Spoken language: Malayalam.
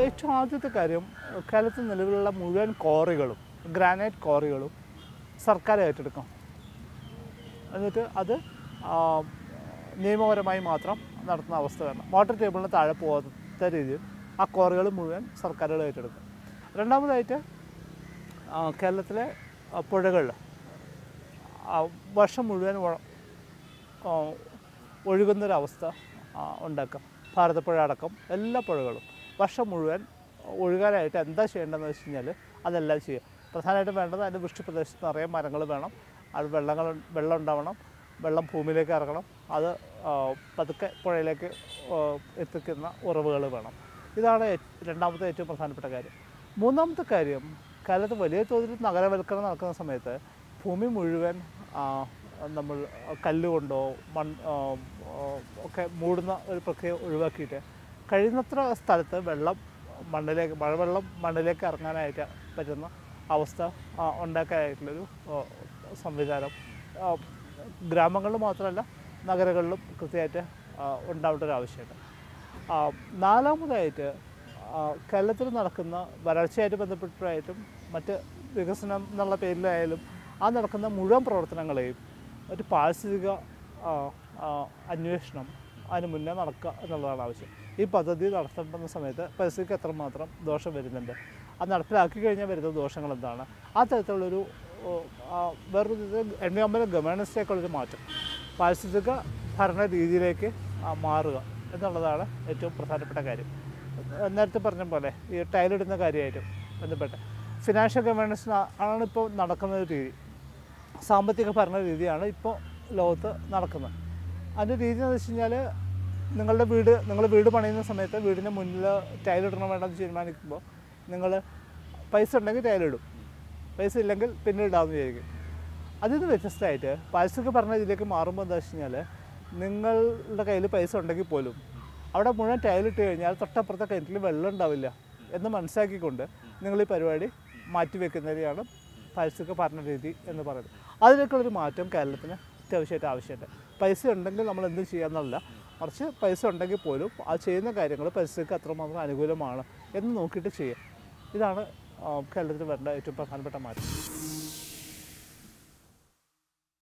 ഏറ്റവും ആദ്യത്തെ കാര്യം കേരളത്തിൽ നിലവിലുള്ള മുഴുവൻ കോറികളും ഗ്രാനൈറ്റ് കോറികളും സർക്കാർ ഏറ്റെടുക്കും എന്നിട്ട് അത് ആ, നിയമപരമായി മാത്രം നടത്തുന്ന അവസ്ഥ വേണം വാട്ടർ ടേബിളിന് താഴെ പോകാത്ത രീതിയിൽ ആ കോറികൾ മുഴുവൻ സർക്കാരുകൾ ഏറ്റെടുക്കും രണ്ടാമതായിട്ട് ആ, കേരളത്തിലെ ആ, പുഴകളിൽ ആ, വർഷം മുഴുവൻ ഒ- ആ, ഒഴുകുന്നൊരവസ്ഥ ആ, ഉണ്ടാക്കാം ഭാരതപ്പുഴ അടക്കം എല്ലാ പുഴകളും വർഷം മുഴുവൻ ഒഴുകാനായിട്ട് എന്താ ചെയ്യേണ്ടതെന്ന് വെച്ച് കഴിഞ്ഞാൽ അതെല്ലാം ചെയ്യുക പ്രധാനമായിട്ടും വേണ്ടത് അതിൻ്റെ വൃഷ്ടിപ്രദേശത്ത് നിറയെ മരങ്ങൾ വേണം അത് വെള്ളങ്ങൾ വെള്ളം ഉണ്ടാവണം വെള്ളം ഭൂമിയിലേക്ക് ഇറങ്ങണം അത് ആ, പതുക്കെ പുഴയിലേക്ക് ആ, എത്തിക്കുന്ന ഉറവുകൾ വേണം ഇതാണ് ഏ- രണ്ടാമത്തെ ഏറ്റവും പ്രധാനപ്പെട്ട കാര്യം മൂന്നാമത്തെ കാര്യം കാലത്ത് വലിയ തോതിൽ നഗരവൽക്കരണം നടക്കുന്ന സമയത്ത് ഭൂമി മുഴുവൻ ആ, നമ്മൾ കല്ലുകൊണ്ടോ മൺ ആ, ആ, ഒക്കെ മൂടുന്ന ഒരു പ്രക്രിയ ഒഴിവാക്കിയിട്ട് കഴിയുന്നത്ര സ്ഥലത്ത് വെള്ളം മണ്ണിലേക്ക് മഴവെള്ളം മണ്ണിലേക്ക് ഇറങ്ങാനായിട്ട് പറ്റുന്ന അവസ്ഥ ആ, ഉണ്ടാക്കാനായിട്ടുള്ളൊരു ആ, സംവിധാനം ആ, ഗ്രാമങ്ങളിൽ മാത്രമല്ല നഗരങ്ങളിലും കൃത്യമായിട്ട് ആ, ഉണ്ടാവേണ്ട ഒരു ആവശ്യമുണ്ട് ആ, നാലാമതായിട്ട് ആ, കേരളത്തിൽ നടക്കുന്ന വരൾച്ചയായിട്ട് ബന്ധപ്പെട്ടായിട്ടും മറ്റ് വികസനം എന്നുള്ള പേരിലായാലും ആ നടക്കുന്ന മുഴുവൻ പ്രവർത്തനങ്ങളെയും ഒരു പാരിസ്ഥിതിക ആ, ആ, അന്വേഷണം അതിന് മുന്നേ നടക്കുക എന്നുള്ളതാണ് ആവശ്യം ഈ പദ്ധതി നടത്തപ്പെടുന്ന സമയത്ത് പരിസ്ഥിതിക്ക് എത്രമാത്രം ദോഷം വരുന്നുണ്ട് അത് നടപ്പിലാക്കി കഴിഞ്ഞാൽ വരുന്ന ദോഷങ്ങൾ എന്താണ് ആ തരത്തിലുള്ളൊരു ഓ, ആ, വേറൊരു ഇത് എൻവയോൺമെൻറ്റ് ഗവേണൻസിലേക്കുള്ളൊരു മാറ്റം പാരിസ്ഥിതിക ഭരണ രീതിയിലേക്ക് ആ, മാറുക എന്നുള്ളതാണ് ഏറ്റവും പ്രധാനപ്പെട്ട കാര്യം ഏഹ് നേരത്തെ പറഞ്ഞ പോലെ ഈ ടൈലിടുന്ന കാര്യമായിട്ടും ബന്ധപ്പെട്ട് ഫിനാൻഷ്യൽ ഗവേണൻസ് ആണ് ഇപ്പോൾ നടക്കുന്ന ഒരു രീതി സാമ്പത്തിക ഭരണ രീതിയാണ് ഇപ്പോൾ ലോകത്ത് നടക്കുന്നത് അതിൻ്റെ രീതി എന്ന് വെച്ച് കഴിഞ്ഞാൽ നിങ്ങളുടെ വീട് നിങ്ങൾ വീട് പണിയുന്ന സമയത്ത് വീടിന് മുന്നിൽ ടൈലിടണം വേണ്ടെന്ന് തീരുമാനിക്കുമ്പോൾ നിങ്ങൾ പൈസ ഉണ്ടെങ്കിൽ ടൈലിടും പൈസ ഇല്ലെങ്കിൽ പിന്നെ ഇടാമെന്ന് വിചാരിക്കും അതിൽ നിന്ന് വ്യത്യസ്തമായിട്ട് പാരിസ്ഥിതിക ഭരണ രീതിയിലേക്ക് മാറുമ്പോൾ എന്താ വെച്ച് കഴിഞ്ഞാൽ നിങ്ങളുടെ കയ്യിൽ പൈസ ഉണ്ടെങ്കിൽ പോലും അവിടെ മുഴുവൻ ടൈലിട്ട് കഴിഞ്ഞാൽ തൊട്ടപ്പുറത്തെ കിണറ്റിൽ വെള്ളം ഉണ്ടാവില്ല എന്ന് മനസ്സിലാക്കിക്കൊണ്ട് നിങ്ങൾ ഈ പരിപാടി മാറ്റിവെക്കുന്നതിനെയാണ് പാരിസ്ഥിതിക ഭരണ രീതി എന്ന് പറയുന്നത് അതിലേക്കുള്ളൊരു മാറ്റം കേരളത്തിന് അത്യാവശ്യമായിട്ട് ആവശ്യമുണ്ട് പൈസ ഉണ്ടെങ്കിൽ നമ്മൾ എന്തും ചെയ്യാമെന്നല്ല മറിച്ച് പൈസ ഉണ്ടെങ്കിൽ പോലും ആ ചെയ്യുന്ന കാര്യങ്ങൾ പരിസ്ഥിതിക്ക് അത്രമാത്രം അനുകൂലമാണ് എന്ന് നോക്കിയിട്ട് ചെയ്യുക ഇതാണ് ആ, കേരളത്തിൽ വരേണ്ട ഏറ്റവും പ്രധാനപ്പെട്ട മാറ്റം